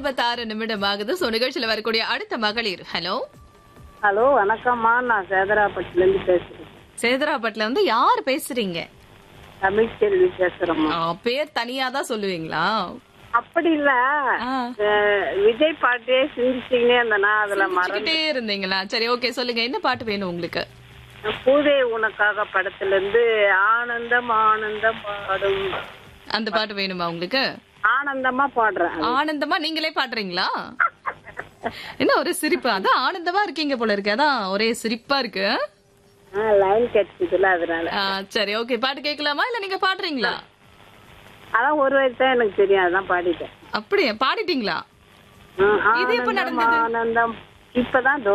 நாற்பத்தாறு நிமிடம் ஆகுது சோ நிகழ்ச்சியில வரக்கூடிய அடுத்த மகளிர் ஹலோ ஹலோ வணக்கம்மா நான் சேதராப்பட்டில இருந்து பேசுறேன் சேதராப்பட்டுல வந்து யார் பேசுறீங்க தமிழ்ச்செல்வி பேசுறேம்மா ஆ, பேர் தனியா தான் சொல்லுவீங்களா அப்படி இல்ல ஆ. அஹ், விஜய் பாட்டே சிந்திச்சுக்கினே இருந்தனா அதுல மறந்து சிரிச்சுக்கிட்டே இருந்தீங்களா சரி ஓகே சொல்லுங்க என்ன பாட்டு வேணும் உங்களுக்கு பூதே உனக்காக படத்துல இருந்து ஆனந்தம் ஆனந்தம் பாடும் அந்த பாட்டு வேணுமா உங்களுக்கு ஆனந்தமா பாடுறேன் ஆனந்தமா நீங்களே பாடுறீங்களா என்ன ஒரு சிரிப்பு அதான் ஆனந்தமா இருக்கீங்க போல இருக்கு அதான் ஒரே சிரிப்பா இருக்கு லைன் கிடைச்சதுல அதனால ஆ, சரி ஓகே பாட்டு கேட்கலாமா இல்ல நீங்க பாடுறீங்களா அதான் ஒரு வயசு தான் எனக்கு தெரியும் அதான் பாடிட்டேன் அப்படியே பாடிட்டீங்களா ம், இது எப்ப ஆனந்தம், நடந்தது? ஆனந்தம் இப்பதான்